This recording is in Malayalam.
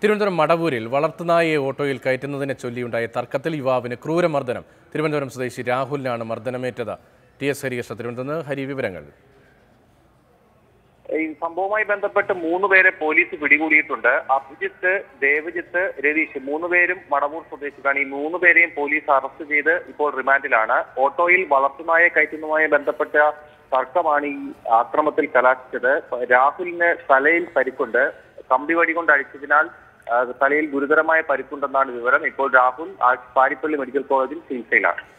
തിരുവനന്തപുരം മടവൂരിൽ വളർത്തുനായയെ ഓട്ടോയിൽ കയറ്റുന്നതിനെ ചൊല്ലിയുണ്ടായ തർക്കത്തിൽ യുവാവിന് ക്രൂരമർദ്ദനം തിരുവനന്തപുരം സ്വദേശി രാഹുലിനാണ് മർദ്ദനമേറ്റത് ടി എസ് ഹരികൃഷ്ണ തിരുവനന്തപുരത്ത് നിന്ന് ഹരി വിവരങ്ങൾ ഈ സംഭവവുമായി ബന്ധപ്പെട്ട് മൂന്ന് പേരെ പോലീസ് പിടികൂടിയിട്ടുണ്ട് അഭിജിത്ത് ദേവജിത്ത് രതീഷ് മൂന്ന് പേരും മടവൂർ സ്വദേശികളാണ് ഈ മൂന്ന് പേരെയും പോലീസ് അറസ്റ്റ് ചെയ്ത് ഇപ്പോൾ റിമാൻഡിലാണ് ഓട്ടോയിൽ വളർത്തുനായെ കയറ്റുന്നതുമായി ബന്ധപ്പെട്ട തർക്കമാണ് ഈ ആക്രമത്തിൽ കലാശിച്ചത് രാഹുലിന് തലയിൽ പരിക്കുണ്ട് കമ്പി വടി കൊണ്ട് അടിച്ചതിനാൽ ആ, തലയിൽ ഗുരുതരമായ പരിക്കുണ്ടെന്നാണ് വിവരം ഇപ്പോൾ രാഹുൽ ആ പാരിപ്പള്ളി മെഡിക്കൽ കോളേജിൽ ചികിത്സയിലാണ്